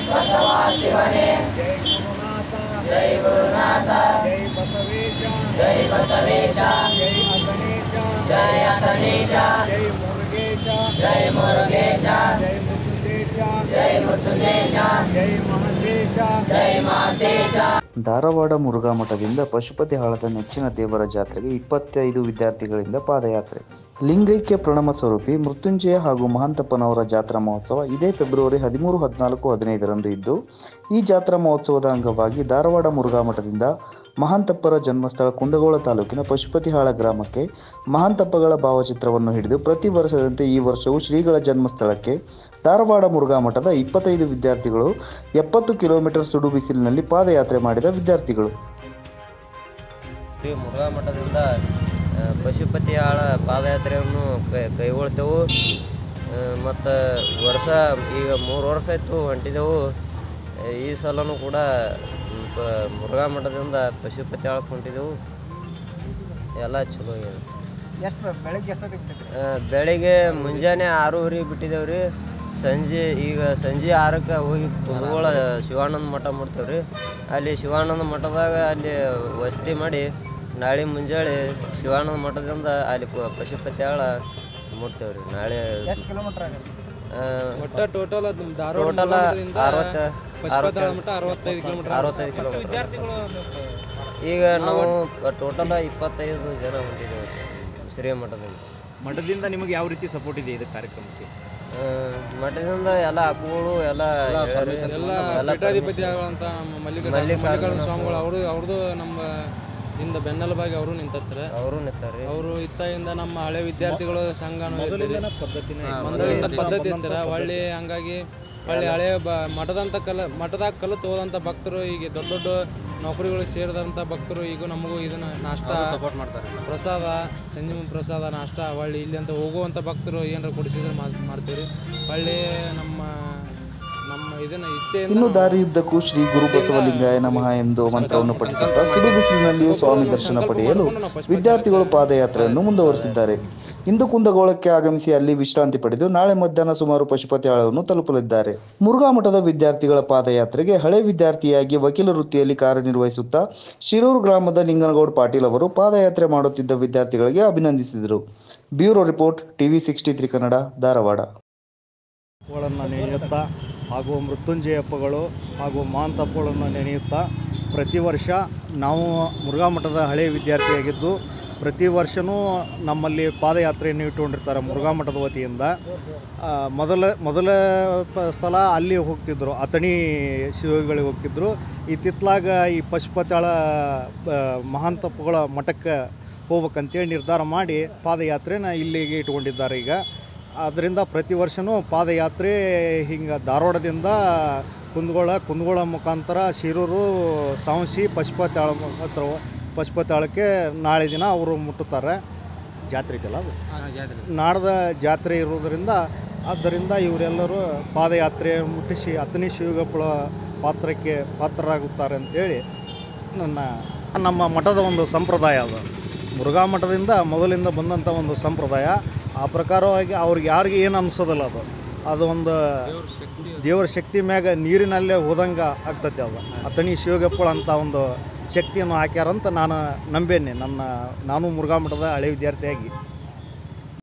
ಬಸವ ಶಿವನೇ ಜೈ ಗುರುನಾಥ ಜೈ ಗುರುನಾಥ ಜೈ ಬಸವೇಶ ಜೈ ಬಸವೇಶ ಜೈ ಅಗಣೇಶ ಜೈ ಅಥಣೀಶ ಜೈ ಮುರುಗೇಶ ಜೈ ಮುರುಗೇಶ ಜೈ ಮೃತ್ಯುಂಜೇಶ ಜೈ ಮೃತ್ಯುಂಜೇಶ ಜೈ ಮಹಂತೇಶ ಜೈ ಮಹಾಂತೇಶ ಧಾರವಾಡ ಮುರುಘಾ ಮಠದಿಂದ ಪಶುಪತಿ ಹಾಳದ ನೆಚ್ಚಿನ ದೇವರ ಜಾತ್ರೆಗೆ ಇಪ್ಪತ್ತೈದು ವಿದ್ಯಾರ್ಥಿಗಳಿಂದ ಪಾದಯಾತ್ರೆ ಲಿಂಗೈಕ್ಯ ಪ್ರಣಮ ಸ್ವರೂಪಿ ಮೃತ್ಯುಂಜಯ ಹಾಗೂ ಮಹಾಂತಪ್ಪನವರ ಜಾತ್ರಾ ಮಹೋತ್ಸವ ಇದೇ ಫೆಬ್ರವರಿ ಹದಿಮೂರು ಹದಿನಾಲ್ಕು ಹದಿನೈದರಂದು ಇದ್ದು ಈ ಜಾತ್ರಾ ಮಹೋತ್ಸವದ ಅಂಗವಾಗಿ ಧಾರವಾಡ ಮುರುಘಾ ಮಠದಿಂದ ಮಹಾಂತಪ್ಪರ ಜನ್ಮಸ್ಥಳ ಕುಂದಗೋಳ ತಾಲೂಕಿನ ಪಶುಪತಿಹಾಳ ಗ್ರಾಮಕ್ಕೆ ಮಹಾಂತಪ್ಪಗಳ ಭಾವಚಿತ್ರವನ್ನು ಹಿಡಿದು ಪ್ರತಿ ವರ್ಷದಂತೆ ಈ ವರ್ಷವೂ ಶ್ರೀಗಳ ಜನ್ಮಸ್ಥಳಕ್ಕೆ ಧಾರವಾಡ ಮುರುಘಾ ಮಠದ ಇಪ್ಪತ್ತೈದು ವಿದ್ಯಾರ್ಥಿಗಳು ಎಪ್ಪತ್ತು ಕಿಲೋಮೀಟರ್ ಸುಡು ಬಿಸಿಲಿನಲ್ಲಿ ಪಾದಯಾತ್ರೆ ಮಾಡಿದ ವಿದ್ಯಾರ್ಥಿಗಳು ಶ್ರೀ ಮುರುಘಾ ಮಠದಿಂದ ಆ, ಪಶುಪತಿಯಾಳ ಪಾದಯಾತ್ರೆಯನ್ನು ಕೈ ಕೈಗೊಳ್ತೇವೆ ಮತ್ತು ವರ್ಷ ಈಗ ಮೂರು ವರ್ಷ ಆಯಿತು ಹೊಂಟಿದೆವು ಆ, ಈ ಸಲನೂ ಕೂಡ ಮ್, ಪ ಮುರುಘಾ ಮಠದಿಂದ ಪಶುಪತಿಯಾಳಕ್ಕೆ ಹೊಂಟಿದೆವು ಎಲ್ಲ ಚಲೋ ಇದೆ ಎಷ್ಟು ಬೆಳಗ್ಗೆ ಎಷ್ಟೊತ್ತಿಗೆ ಬಿಟ್ಟಿದ್ರಿ ಆ, ಬೆಳಿಗ್ಗೆ ಮುಂಜಾನೆ ಆರೂವರೆಗೆ ಬಿಟ್ಟಿದ್ದೇವೆ ರೀ ಸಂಜೆ ಈಗ ಸಂಜೆ ಆರಕ್ಕೆ ಹೋಗಿ ಕುಂದಗೋಳ ಶಿವಾನಂದ ಮಠ ಮುಟ್ತೇವೆ ರೀ ಅಲ್ಲಿ ಶಿವಾನಂದ ಮಠದಾಗ ಅಲ್ಲಿ ವಸತಿ ಮಾಡಿ ನಾಳೆ ಮುಂಜಾನೆ ಶಿವಾನಂದ ಮಠದಿಂದ ಅಲ್ಲಿ ಪ- ಪಶುಪತಿಯಾಳ ಮುಟ್ತೇವೆ ರೀ ನಾಳೆ ಎಷ್ಟು ಕಿಲೋಮೀಟರ್ ಆಗುತ್ತೆ ಒಟ್ಟ ಟೋಟಲ್ ಧಾರವಾಡ ಟೋಟಲ್ ಮುರುಘಾಮಠದಿಂದ ಅರವತ್ತು ಪಶುಪತಿಯಾಳ ಮಠ ಅರವತ್ತೈದು ಕಿಲೋಮೀಟರ್ ಅರವತ್ತೈದು ಕಿಲೋಮೀಟರ್ ಈಗ ನಾವು ಟೋಟಲ್ ಇಪ್ಪತ್ತೈದು ಜನ ಹೊಂಟಿದ್ದೇವೆ ಶ್ರೀಮಠದಿಂದ ಮಠದಿಂದ ನಿಮಗೆ ಯಾವ ರೀತಿ ಸಪೋರ್ಟ್ ಇದೆ ಇದು ಕಾರ್ಯಕ್ರಮಕ್ಕೆ ಆ, ಮಠದಿಂದ ಎಲ್ಲ ಹಬ್ಬಗಳು ಎಲ್ಲ ಹೇಳ್ಯಾರಿ. ಎಲ್ಲ ಎಲ್ಲ ಪೀಠಾಧಿಪತಿ ಆಗುವಂತ ನಮ್ಮ ಮಲ್ಲಿಕಾರ್ಜುನ ಮಲ್ಲಿಕಾರ್ಜುನ ಮಲ್ಲಿಕಾರ್ಜುನ ಸ್ವಾಮಿಗಳು ಅವರು ಅವ್ರದ್ದು ನಮ್ಮ ಹಿಂದ ಬೆನ್ನೆಲುಬಾಗಿ ಅವರು ನಿಂತಾರ ಸರ್ ಅವರು ನಿಂತಾರ್ರಿ ಅವರು ಇತ್ತಾಗಿಂದ ನಮ್ಮ ಹಳೆ ವಿದ್ಯಾರ್ಥಿಗಳು ಸಂಘನೂ ಇರ್ತದೆ ಮೊದಲಿಂದ ಪದ್ಧತಿನೇ ಇದೆ. ಮೊದಲಿಂದ ಪದ್ಧತಿ ಐತೆ ಸರ್ ಹೊಳ್ಳಿ ಹಂಗಾಗಿ ಹೊಳ್ಳಿ ಹಳೆ ಬ ಮಠದಂತ ಕಲ ಮಠದಾಗ ಕಲಿತು ಹೋದಂಥ ಭಕ್ತರು ಈಗ ದೊಡ್ಡ ದೊಡ್ಡ ನೌಕರಿಗಳಿಗೆ ಸೇರಿದಂಥ ಭಕ್ತರು ಈಗ ನಮಗೂ ಇದನ್ನ ನಾಷ್ಟ ಸಪೋರ್ಟ್ ಮಾಡ್ತಾರೆ ಪ್ರಸಾದ ಸಂಜೀವ ಪ್ರಸಾದ ನಾಷ್ಟ ಹೊಳ್ಳಿ ಇಲ್ಲಿ ಅಂತ ಹೋಗುವಂಥ ಭಕ್ತರು ಏನಾರ ಕೊಡಿಸಿದ್ರೆ ಮಾಡ್- ಮಾಡ್ತೀವಿ ಹೊಳ್ಳಿ ನಮ್ಮ ನಮ್ಮ ಇದನ್ನ ಇಚ್ಛೆಯಿಂದ ಇನ್ನು ನಾವು- ದಾರಿಯುದ್ದಕ್ಕೂ ಶ್ರೀ ಗುರು ಬಸವಲಿಂಗಾಯ ನಮಃ ಎಂದು ಮಂತ್ರವನ್ನು ಪಠಿಸುತ್ತಾ ಸುಡು ಬಿಸಿಲಿನಲ್ಲಿಯೂ ಸ್ವಾಮಿ ದರ್ಶನ ಪಡೆಯಲು ವಿದ್ಯಾರ್ಥಿಗಳು ಪಾದಯಾತ್ರೆಯನ್ನು ಮುಂದುವರಿಸಿದ್ದಾರೆ ಇಂದು ಕುಂದಗೋಳಕ್ಕೆ ಆಗಮಿಸಿ ಅಲ್ಲಿ ವಿಶ್ರಾಂತಿ ಪಡೆದು ನಾಳೆ ಮಧ್ಯಾಹ್ನ ಸುಮಾರು ಪಶುಪತಿ ಆಳವನ್ನು ತಲುಪಲಿದ್ದಾರೆ ಮುರುಘಾ ಮಠದ ವಿದ್ಯಾರ್ಥಿಗಳ ಪಾದಯಾತ್ರೆಗೆ ಹಳೆ ವಿದ್ಯಾರ್ಥಿಯಾಗಿ ವಕೀಲ ವೃತ್ತಿಯಲ್ಲಿ ಕಾರ್ಯನಿರ್ವಹಿಸುತ್ತಾ ಶಿರೂರು ಗ್ರಾಮದ ಲಿಂಗನಗೌಡ ಪಾಟೀಲ್ ಅವರು ಪಾದಯಾತ್ರೆ ಮಾಡುತ್ತಿದ್ದ ವಿದ್ಯಾರ್ಥಿಗಳಿಗೆ ಅಭಿನಂದಿಸಿದರು bureau report TV sixty three Kannada Dharwad ಗಳನ್ನು ನೆನೆಯುತ್ತಾ ಹಾಗೂ ಮೃತ್ಯುಂಜಯಪ್ಪಗಳು ಹಾಗೂ ಮಾಂತಪ್ಪಗಳನ್ನು ನೆನೆಯುತ್ತಾ ಪ್ರತಿ ವರ್ಷ ನಾವು ಮುರುಘಾ ಮಠದ ಹಳೆಯ ವಿದ್ಯಾರ್ಥಿಯಾಗಿದ್ದು ಪ್ರತಿ ವರ್ಷವೂ ನಮ್ಮಲ್ಲಿ ಪಾದಯಾತ್ರೆಯನ್ನು ಇಟ್ಟುಕೊಂಡಿರ್ತಾರೆ ಮುರುಘಾ ಮಠದ ವತಿಯಿಂದ ಆ, ಮೊದಲ ಮೊದಲ ಪ- ಸ್ಥಳ ಅಲ್ಲಿ ಹೋಗ್ತಿದ್ರು ಅಥಣಿ ಶಿವಗಳಿಗೆ ಹೋಗ್ತಿದ್ರು ಇತ್ತಿತ್ಲಾಗ ಈ ಪಶುಪತಾಳ ಮಹಾಂತಪ್ಪಗಳ ಮಠಕ್ಕೆ ಹೋಗ್ಬೇಕಂತೇಳಿ ನಿರ್ಧಾರ ಮಾಡಿ ಪಾದಯಾತ್ರೆನ ಇಲ್ಲಿಗೆ ಇಟ್ಕೊಂಡಿದ್ದಾರೆ ಈಗ ಆದ್ದರಿಂದ ಪ್ರತಿ ವರ್ಷವೂ ಪಾದಯಾತ್ರೆ ಹಿಂಗೆ ಧಾರವಾಡದಿಂದ ಕುಂದಗೋಳ ಕುಂದಗೋಳ ಮುಖಾಂತರ ಶಿರೂರು ಸಾವಂಶಿ ಪಶುಪತಾಳ ಹತ್ರ ಪಶುಪತಾಳಕ್ಕೆ ನಾಳೆ ದಿನ ಅವರು ಮುಟ್ಟುತ್ತಾರೆ ಜಾತ್ರೆ ಇದೆಯಲ್ಲ ಅದು ನಾಡ್ದ ಜಾತ್ರೆ ಇರುವುದರಿಂದ ಆದ್ದರಿಂದ ಇವರೆಲ್ಲರೂ ಪಾದಯಾತ್ರೆ ಮುಟ್ಟಿಸಿ ಅತನಿ ಶಿವಗಪ್ಪಳ ಪಾತ್ರಕ್ಕೆ ಪಾತ್ರರಾಗುತ್ತಾರೆ ಅಂತೇಳಿ ನನ್ನ ನಮ್ಮ ಮಠದ ಒಂದು ಸಂಪ್ರದಾಯ ಅದು ಮುರುಘಾ ಮಠದಿಂದ ಮೊದಲಿಂದ ಬಂದಂಥ ಒಂದು ಸಂಪ್ರದಾಯ ಆ ಪ್ರಕಾರವಾಗಿ ಅವ್ರಿಗೆ ಯಾರಿಗೆ ಏನು ಅನ್ಸೋದಿಲ್ಲ ಅದು ಅದು ಒಂದು ದೇವರ ಶಕ್ತಿ ಮ್ಯಾಗ ನೀರಿನಲ್ಲೇ ಹೋದಂಗೆ ಆಗ್ತೈತೆ ಅದು ಅತನಿ ಶಿವಗಪ್ಪಳ ಅಂತ ಒಂದು ಶಕ್ತಿಯನ್ನು ಹಾಕ್ಯಾರಂತ ನಾನು ನಂಬೇನೆ ನನ್ನ ನಾನು ಮುರುಘಾ ಮಠದ ಹಳೆ ವಿದ್ಯಾರ್ಥಿಯಾಗಿ